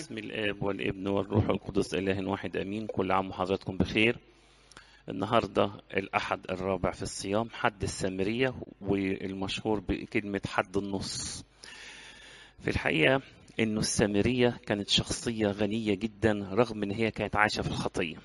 بسم الآب والابن والروح القدس إله واحد أمين كل عام وحضراتكم بخير النهاردة الأحد الرابع في الصيام حد السامرية والمشهور بكلمة حد النص في الحقيقة إنه السامرية كانت شخصية غنية جدا رغم إن هي كانت عايشة في الخطية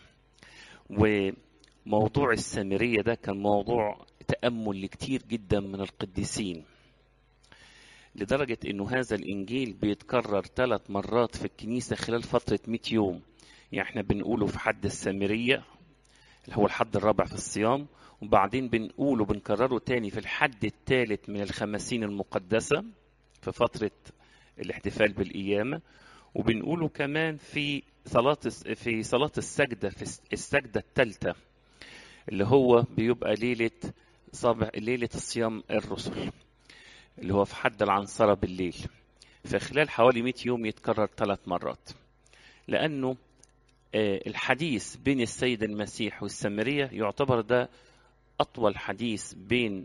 وموضوع السامرية ده كان موضوع تأمل لكتير جدا من القديسين لدرجة إنه هذا الإنجيل بيتكرر ثلاث مرات في الكنيسة خلال فترة 100 يوم يعني إحنا بنقوله في حد السامرية اللي هو الحد الرابع في الصيام وبعدين بنقوله بنكرره تاني في الحد الثالث من الخمسين المقدسة في فترة الاحتفال بالقيامة وبنقوله كمان في صلاة في صلاة السجدة في السجدة الثالثة اللي هو بيبقى ليلة صبح ليلة الصيام الرسل اللي هو في حد العنصرة بالليل في خلال حوالي 100 يوم يتكرر ثلاث مرات لأنه الحديث بين السيد المسيح والسامرية يعتبر ده أطول حديث بين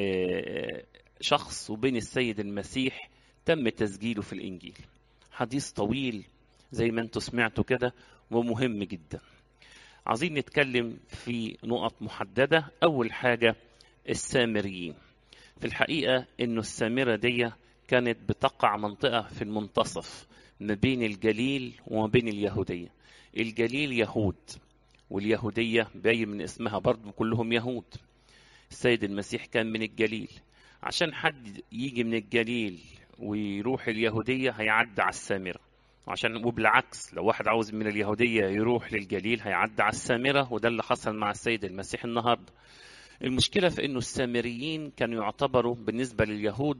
شخص وبين السيد المسيح تم تسجيله في الإنجيل حديث طويل زي ما انتم سمعتوا كده ومهم جدا عايزين نتكلم في نقط محددة أول حاجة السامريين في الحقيقة إنه السامرة دي كانت بتقع منطقة في المنتصف ما بين الجليل وما بين اليهودية الجليل يهود واليهودية باين من اسمها برضه كلهم يهود السيد المسيح كان من الجليل عشان حد يجي من الجليل ويروح اليهودية هيعدي على السامرة عشان وبالعكس لو واحد عاوز من اليهودية يروح للجليل هيعدي على السامرة وده اللي حصل مع السيد المسيح النهارده المشكلة في أنه السامريين كانوا يعتبروا بالنسبة لليهود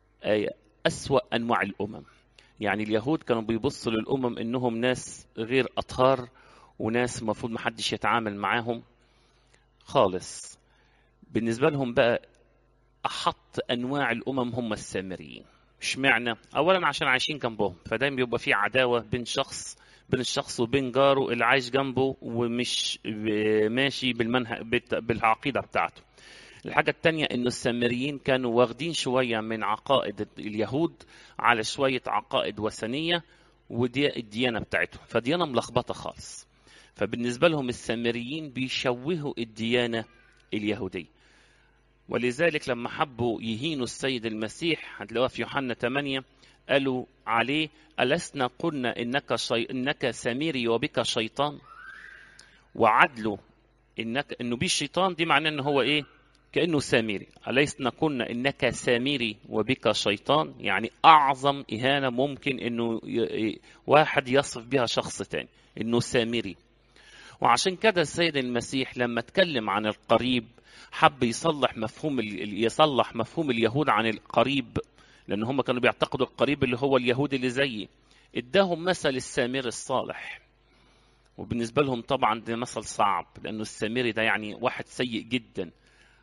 أسوأ أنواع الأمم يعني اليهود كانوا بيبصوا للأمم أنهم ناس غير أطهار وناس المفروض محدش يتعامل معاهم خالص بالنسبة لهم بقى أحط أنواع الأمم هم السامريين مش معنى أولا عشان عايشين جنبهم فدايما بيبقى في عداوة بين شخص بين الشخص وبين جاره اللي عايش جنبه ومش ماشي بالمنهج بالعقيدة بتاعته الحاجة التانية إنه السامريين كانوا واخدين شوية من عقائد اليهود على شوية عقائد وثنية ودي الديانة بتاعتهم فديانة ملخبطة خالص فبالنسبة لهم السامريين بيشوهوا الديانة اليهودية ولذلك لما حبوا يهينوا السيد المسيح هتلاقوها في يوحنا 8 قالوا عليه ألسنا قلنا إنك شي... إنك سامري وبك شيطان وعدله إنك إنه بيه الشيطان دي معناه إن هو إيه؟ كأنه سامري ألسنا قلنا إنك سامري وبك شيطان يعني أعظم إهانة ممكن إنه ي... واحد يصف بها شخص تاني إنه سامري وعشان كده السيد المسيح لما اتكلم عن القريب حب يصلح مفهوم ال... يصلح مفهوم اليهود عن القريب لان هم كانوا بيعتقدوا القريب اللي هو اليهودي اللي زيي اداهم مثل السامري الصالح وبالنسبة لهم طبعا ده مثل صعب لأنه السامري ده يعني واحد سيء جدا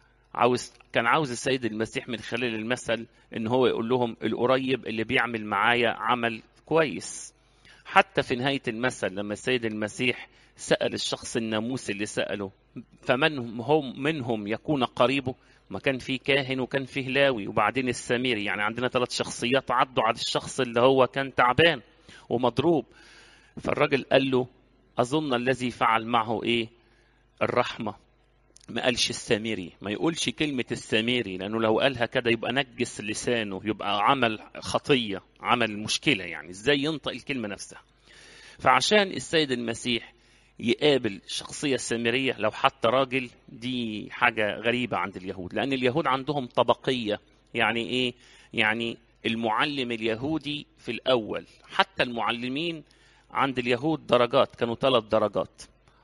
عاوز كان عاوز السيد المسيح من خلال المثل ان هو يقول لهم القريب اللي بيعمل معايا عمل كويس حتى في نهاية المثل لما السيد المسيح سأل الشخص الناموس اللي سأله فمن هم منهم يكون قريبه ما كان في كاهن وكان فيه لاوي وبعدين السامري يعني عندنا ثلاث شخصيات عدوا على الشخص اللي هو كان تعبان ومضروب فالراجل قال له أظن الذي فعل معه إيه الرحمة ما قالش السامري ما يقولش كلمة السامري لأنه لو قالها كده يبقى نجس لسانه يبقى عمل خطية عمل مشكلة يعني إزاي ينطق الكلمة نفسها فعشان السيد المسيح يقابل الشخصية السامرية لو حتى راجل دي حاجة غريبة عند اليهود لأن اليهود عندهم طبقية يعني إيه؟ يعني المعلم اليهودي في الأول حتى المعلمين عند اليهود درجات كانوا ثلاث درجات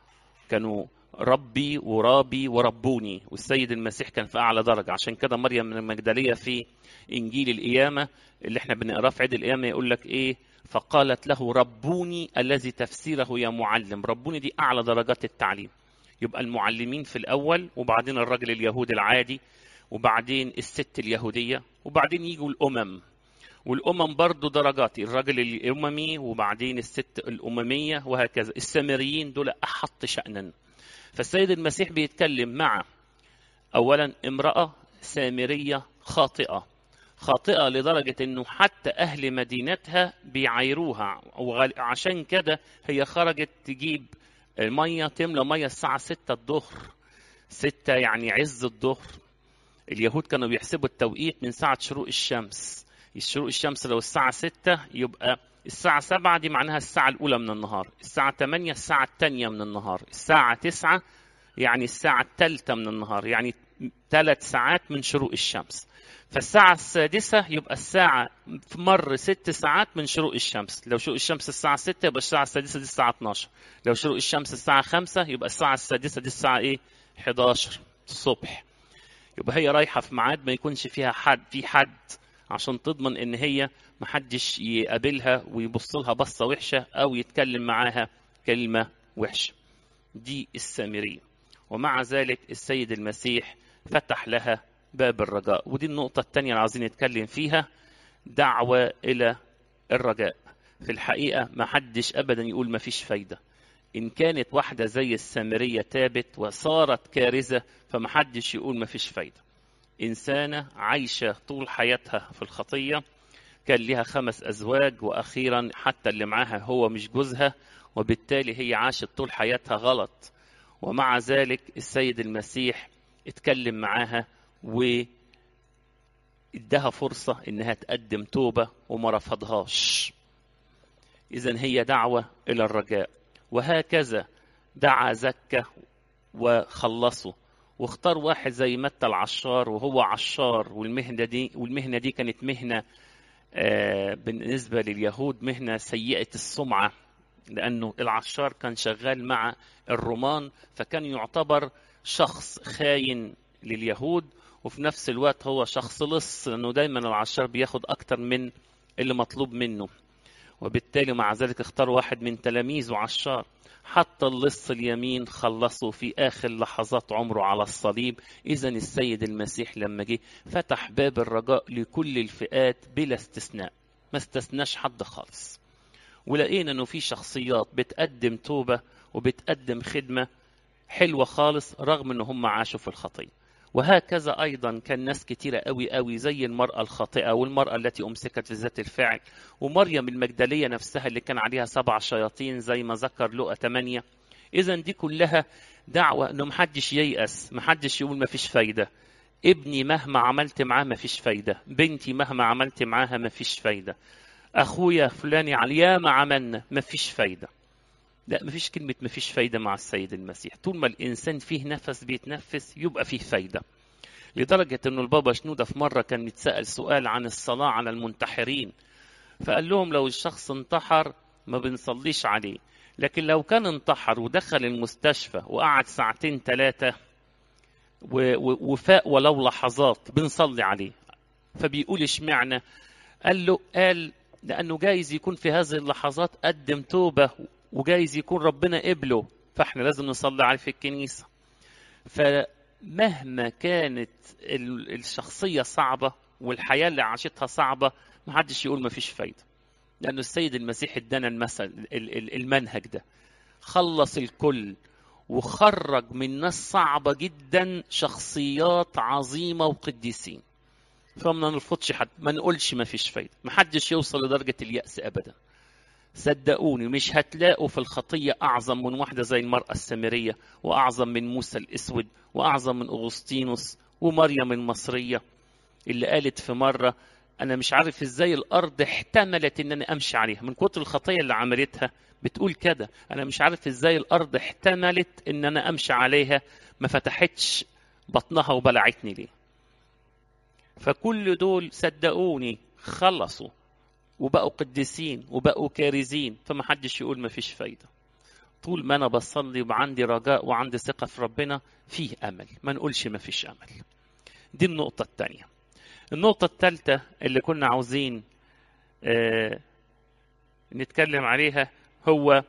كانوا ربي ورابي وربوني والسيد المسيح كان في أعلى درجة عشان كده مريم من المجدلية في إنجيل القيامة اللي احنا بنقراه في عيد القيامة يقول لك إيه فقالت له ربوني الذي تفسيره يا معلم ربوني دي أعلى درجات التعليم يبقى المعلمين في الأول وبعدين الراجل اليهودي العادي وبعدين الست اليهودية وبعدين يجوا الأمم والأمم برضو درجات الراجل الأممي وبعدين الست الأممية وهكذا السامريين دول أحط شأنا فالسيد المسيح بيتكلم مع أولا امرأة سامرية خاطئة خاطئة لدرجة انه حتى اهل مدينتها بيعايروها وعشان كده هي خرجت تجيب المية تملى مية الساعة ستة الظهر ستة يعني عز الظهر اليهود كانوا بيحسبوا التوقيت من ساعة شروق الشمس شروق الشمس لو الساعة ستة يبقى الساعة سبعة دي معناها الساعة الأولى من النهار الساعة تمانية الساعة التانية من النهار الساعة تسعة يعني الساعة التالتة من النهار يعني ثلاث ساعات من شروق الشمس فالساعة السادسة يبقى الساعة في مر ست ساعات من شروق الشمس لو شروق الشمس الساعة 6 يبقى الساعة السادسة دي الساعة 12 لو شروق الشمس الساعة 5 يبقى الساعة السادسة دي الساعة ايه 11 الصبح يبقى هي رايحة في ميعاد ما يكونش فيها حد في حد عشان تضمن ان هي محدش يقابلها ويبص لها بصة وحشة او يتكلم معاها كلمة وحشة دي السامرية ومع ذلك السيد المسيح فتح لها باب الرجاء ودي النقطة الثانية اللي عايزين نتكلم فيها دعوة إلى الرجاء في الحقيقة ما حدش أبدا يقول ما فيش فايدة إن كانت واحدة زي السامرية تابت وصارت كارثة فما حدش يقول ما فيش فايدة إنسانة عايشة طول حياتها في الخطية كان لها خمس أزواج وأخيرا حتى اللي معاها هو مش جوزها وبالتالي هي عاشت طول حياتها غلط ومع ذلك السيد المسيح اتكلم معاها و ادها فرصة انها تقدم توبة وما رفضهاش اذا هي دعوة الى الرجاء وهكذا دعا زكا وخلصه واختار واحد زي متى العشار وهو عشار والمهنة دي والمهنة دي كانت مهنة آه بالنسبة لليهود مهنة سيئة السمعة لأنه العشار كان شغال مع الرومان فكان يعتبر شخص خاين لليهود وفي نفس الوقت هو شخص لص لأنه دايما العشار بياخد أكتر من اللي مطلوب منه وبالتالي مع ذلك اختار واحد من تلاميذه عشار حتى اللص اليمين خلصه في آخر لحظات عمره على الصليب إذا السيد المسيح لما جه فتح باب الرجاء لكل الفئات بلا استثناء ما استثناش حد خالص ولقينا انه في شخصيات بتقدم توبة وبتقدم خدمة حلوة خالص رغم ان هم عاشوا في الخطية وهكذا ايضا كان ناس كتيرة قوي قوي زي المرأة الخاطئة والمرأة التي امسكت في ذات الفعل ومريم المجدلية نفسها اللي كان عليها سبع شياطين زي ما ذكر لقى 8 اذا دي كلها دعوة انه محدش ييأس محدش يقول مفيش فايدة ابني مهما عملت معاه مفيش فايدة بنتي مهما عملت معاها مفيش فايدة اخويا فلاني عليا ما عملنا مفيش فايده لا مفيش كلمة مفيش فايدة مع السيد المسيح طول ما الإنسان فيه نفس بيتنفس يبقى فيه فايدة لدرجة أنه البابا شنودة في مرة كان يتسأل سؤال عن الصلاة على المنتحرين فقال لهم لو الشخص انتحر ما بنصليش عليه لكن لو كان انتحر ودخل المستشفى وقعد ساعتين ثلاثة وفاء ولو لحظات بنصلي عليه فبيقول اشمعنى قال له قال لأنه جايز يكون في هذه اللحظات قدم توبة وجايز يكون ربنا قبله فاحنا لازم نصلي عليه في الكنيسة فمهما كانت الشخصية صعبة والحياة اللي عاشتها صعبة محدش يقول ما فيش فايدة لأنه السيد المسيح ادانا المثل المنهج ده خلص الكل وخرج من ناس صعبة جدا شخصيات عظيمة وقديسين فما نرفضش حد ما نقولش ما فيش فايدة ما حدش يوصل لدرجة اليأس أبدا صدقوني مش هتلاقوا في الخطية أعظم من واحدة زي المرأة السامرية وأعظم من موسى الأسود وأعظم من أغسطينوس ومريم المصرية اللي قالت في مرة أنا مش عارف إزاي الأرض احتملت إن أنا أمشي عليها من كتر الخطية اللي عملتها بتقول كده أنا مش عارف إزاي الأرض احتملت إن أنا أمشي عليها ما فتحتش بطنها وبلعتني ليه فكل دول صدقوني خلصوا وبقوا قديسين وبقوا كارزين فما حدش يقول ما فيش فايدة طول ما أنا بصلي وعندي رجاء وعندي ثقة في ربنا فيه أمل ما نقولش ما فيش أمل دي النقطة الثانية النقطة الثالثة اللي كنا عاوزين آه نتكلم عليها هو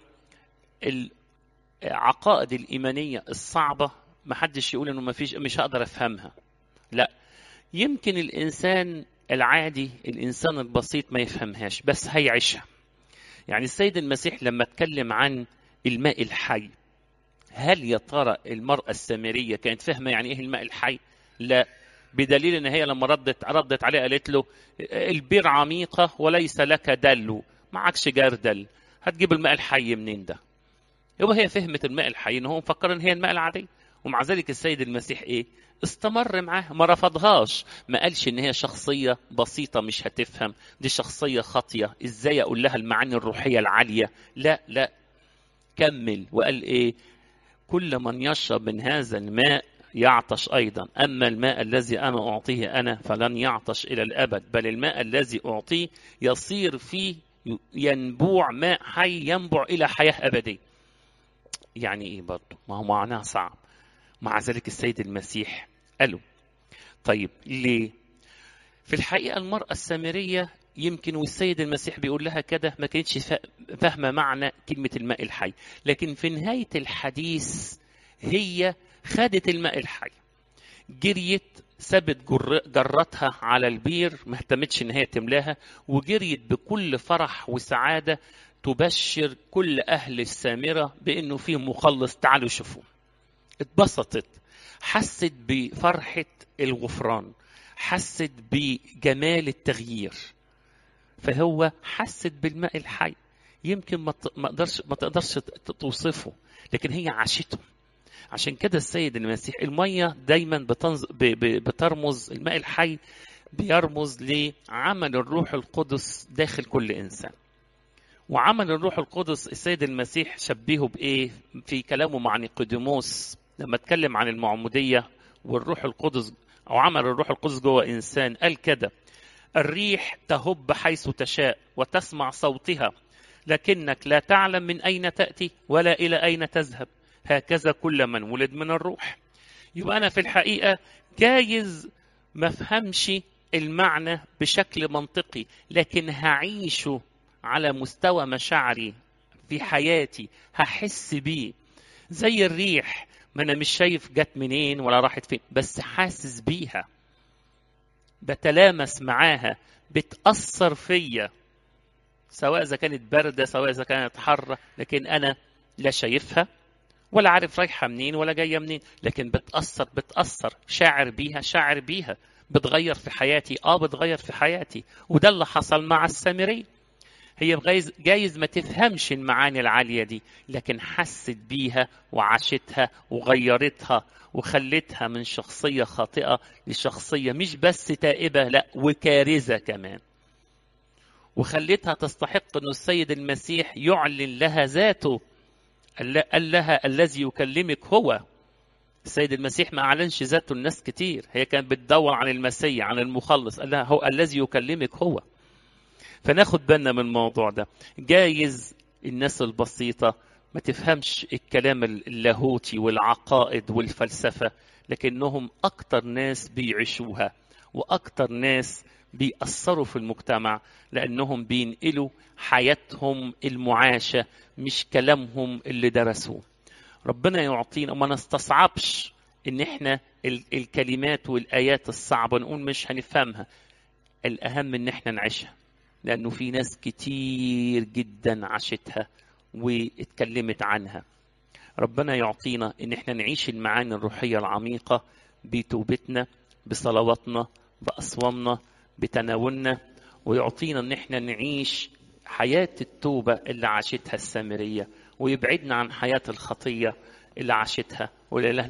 العقائد الإيمانية الصعبة ما حدش يقول إنه ما فيش مش هقدر أفهمها لا يمكن الإنسان العادي الإنسان البسيط ما يفهمهاش بس هيعيشها يعني السيد المسيح لما اتكلم عن الماء الحي هل يا ترى المرأة السامرية كانت فاهمة يعني إيه الماء الحي؟ لا بدليل ان هي لما ردت ردت عليه قالت له البير عميقه وليس لك دلو معكش جردل هتجيب الماء الحي منين ده يبقى هي فهمت الماء الحي ان هو مفكر ان هي الماء العادي ومع ذلك السيد المسيح ايه استمر معاه ما رفضهاش ما قالش ان هي شخصيه بسيطه مش هتفهم دي شخصيه خاطيه ازاي اقول لها المعاني الروحيه العاليه لا لا كمل وقال ايه كل من يشرب من هذا الماء يعطش ايضا اما الماء الذي انا اعطيه انا فلن يعطش الى الابد بل الماء الذي اعطيه يصير فيه ينبوع ماء حي ينبع الى حياه ابديه يعني ايه برضه ما هو معناها صعب مع ذلك السيد المسيح قالوا طيب ليه في الحقيقه المراه السامريه يمكن والسيد المسيح بيقول لها كده ما كانتش فاهمه معنى كلمه الماء الحي لكن في نهايه الحديث هي خدت الماء الحي جريت سابت جرتها على البير ما اهتمتش ان هي تملاها وجريت بكل فرح وسعاده تبشر كل اهل السامره بانه في مخلص تعالوا شوفوه اتبسطت حست بفرحه الغفران حست بجمال التغيير فهو حست بالماء الحي يمكن ما تقدرش ما تقدرش توصفه لكن هي عاشته عشان كده السيد المسيح الميه دايما بتنز... ب... ب... بترمز الماء الحي بيرمز لعمل الروح القدس داخل كل انسان وعمل الروح القدس السيد المسيح شبهه بايه في كلامه مع نيقوديموس لما اتكلم عن المعموديه والروح القدس او عمل الروح القدس جوه انسان قال كده الريح تهب حيث تشاء وتسمع صوتها لكنك لا تعلم من اين تاتي ولا الى اين تذهب هكذا كل من ولد من الروح يبقى انا في الحقيقه جايز ما افهمش المعنى بشكل منطقي لكن هعيشه على مستوى مشاعري في حياتي هحس بيه زي الريح ما انا مش شايف جت منين ولا راحت فين بس حاسس بيها بتلامس معاها بتأثر فيا سواء إذا كانت باردة سواء إذا كانت حارة لكن أنا لا شايفها ولا عارف رايحة منين ولا جاية منين لكن بتأثر بتأثر شاعر بيها شاعر بيها بتغير في حياتي اه بتغير في حياتي وده اللي حصل مع السامري هي جايز, جايز ما تفهمش المعاني العالية دي لكن حست بيها وعاشتها وغيرتها وخلتها من شخصية خاطئة لشخصية مش بس تائبة لا وكارثة كمان وخلتها تستحق أن السيد المسيح يعلن لها ذاته قال لها الذي يكلمك هو السيد المسيح ما أعلنش ذاته لناس كتير هي كانت بتدور عن المسيح عن المخلص قال لها هو الذي يكلمك هو فناخد بالنا من الموضوع ده جايز الناس البسيطة ما تفهمش الكلام اللاهوتي والعقائد والفلسفة لكنهم أكتر ناس بيعيشوها وأكتر ناس بيأثروا في المجتمع لأنهم بينقلوا حياتهم المعاشة مش كلامهم اللي درسوه ربنا يعطينا وما نستصعبش ان احنا الكلمات والايات الصعبه نقول مش هنفهمها الاهم ان احنا نعيشها لانه في ناس كتير جدا عاشتها واتكلمت عنها ربنا يعطينا ان احنا نعيش المعاني الروحيه العميقه بتوبتنا بصلواتنا باصوامنا بتناولنا ويعطينا ان احنا نعيش حياه التوبه اللي عاشتها السامريه ويبعدنا عن حياه الخطيه اللي عاشتها ولله